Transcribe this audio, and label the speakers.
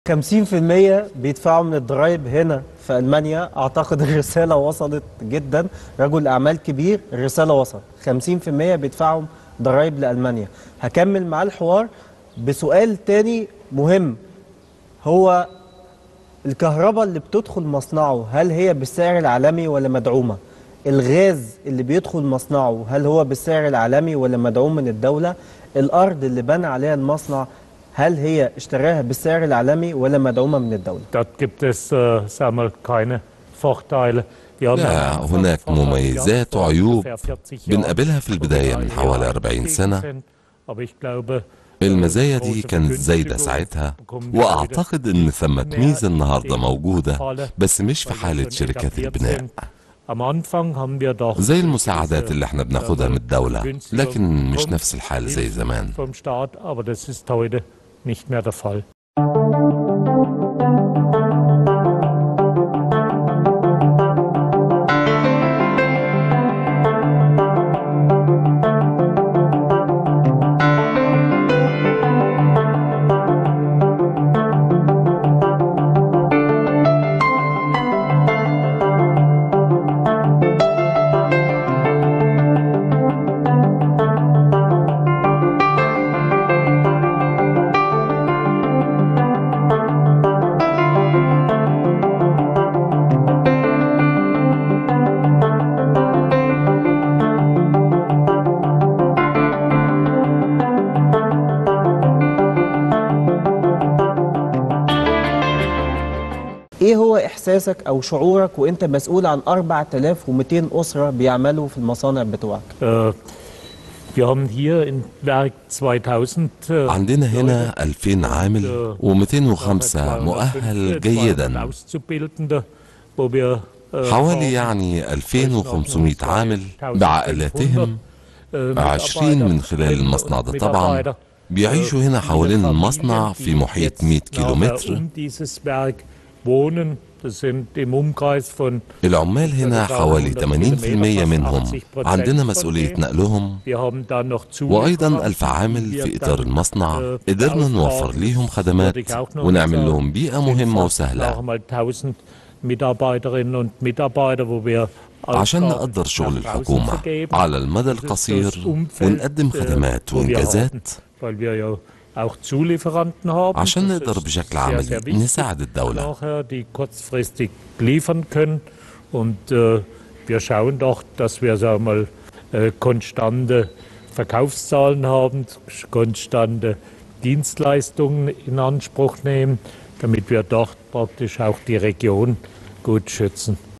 Speaker 1: 50% بيدفعوا من الضرايب هنا في ألمانيا أعتقد الرسالة وصلت جدا رجل أعمال كبير الرسالة وصلت 50% بيدفعوا ضرايب لألمانيا هكمل مع الحوار بسؤال تاني مهم هو الكهرباء اللي بتدخل مصنعه هل هي بالسعر العالمي ولا مدعومة الغاز اللي بيدخل مصنعه هل هو بالسعر العالمي ولا مدعوم من الدولة الأرض اللي بنى عليها المصنع هل هي اشتراها بالسعر العالمي ولا مدعومة من الدولة
Speaker 2: Dort gibt es, äh, sagen wir, keine Vorteile. Wir haben
Speaker 3: لا
Speaker 2: am Anfang
Speaker 3: هناك
Speaker 2: Vorteile
Speaker 3: مميزات
Speaker 2: gehabt, vor
Speaker 3: وعيوب
Speaker 2: ungefähr 40 Jahren,
Speaker 3: بنقابلها في البداية من
Speaker 2: wo
Speaker 3: حوالي
Speaker 2: wir
Speaker 3: 40
Speaker 2: gegen
Speaker 3: سنة
Speaker 2: sind. Aber ich glaube,
Speaker 3: المزايا
Speaker 2: große
Speaker 3: دي كانت زايدة
Speaker 2: Vergünstigung
Speaker 3: ساعتها
Speaker 2: bekommen wir
Speaker 3: وأعتقد إن ثمة
Speaker 2: mehr
Speaker 3: ميزة
Speaker 2: in
Speaker 3: النهاردة
Speaker 2: dem
Speaker 3: موجودة
Speaker 2: Falle,
Speaker 3: بس مش في
Speaker 2: weil wir
Speaker 3: حالة
Speaker 2: schon
Speaker 3: شركات
Speaker 2: etabliert
Speaker 3: البناء
Speaker 2: sind. Am Anfang haben wir doch
Speaker 3: زي المساعدات
Speaker 2: diese,
Speaker 3: اللي احنا
Speaker 2: sagen
Speaker 3: بناخدها
Speaker 2: wir,
Speaker 3: من الدولة
Speaker 2: Vergünstigung
Speaker 3: لكن مش
Speaker 2: bekommen,
Speaker 3: نفس الحال زي
Speaker 2: Hilfen
Speaker 3: زمان
Speaker 2: vom Staat, aber das ist heute nicht mehr der Fall.
Speaker 1: ايه هو احساسك او شعورك وانت مسؤول عن 4200 اسره بيعملوا في المصانع بتوعك
Speaker 2: Äh, wir haben hier im Werk 2000 äh,
Speaker 3: عندنا هنا 2000 عامل و205 مؤهل جيدا
Speaker 2: Auszubildende, wo wir äh,
Speaker 3: حوالي
Speaker 2: haben
Speaker 3: يعني 2500 عامل بعائلاتهم 20 من خلال المصنع ده طبعا بيعيشوا هنا حوالين المصنع في محيط 100 كيلومتر
Speaker 2: um dieses Werk wohnen. Das sind im Umkreis von
Speaker 3: العمال هنا حوالي 80% منهم عندنا مسؤولية نقلهم
Speaker 2: wir haben dann noch
Speaker 3: وأيضا ألف عامل في إطار المصنع قدرنا نوفر ليهم خدمات ونعمل لهم بيئة مهمة وسهلة
Speaker 2: mal 1000 Mitarbeiterinnen und Mitarbeiter, wo wir
Speaker 3: عشان
Speaker 2: Aufgaben
Speaker 3: نقدر شغل
Speaker 2: nach
Speaker 3: الحكومة
Speaker 2: außen vergeben.
Speaker 3: على المدى
Speaker 2: Das ist das
Speaker 3: القصير
Speaker 2: Umfeld,
Speaker 3: ونقدم
Speaker 2: äh,
Speaker 3: خدمات
Speaker 2: wo wir
Speaker 3: وإنجازات
Speaker 2: haben, weil wir ja auch Zulieferanten haben.
Speaker 3: عشان
Speaker 2: Das
Speaker 3: نقدر
Speaker 2: ist
Speaker 3: بشكل
Speaker 2: sehr,
Speaker 3: عملي
Speaker 2: sehr wichtig.
Speaker 3: نساعد الدولة
Speaker 2: nachher, die kurzfristig liefern können. Und äh, wir schauen doch, dass wir sagen wir mal äh, konstante Verkaufszahlen haben, konstante Dienstleistungen in Anspruch nehmen, damit wir dort praktisch auch die Region gut schützen.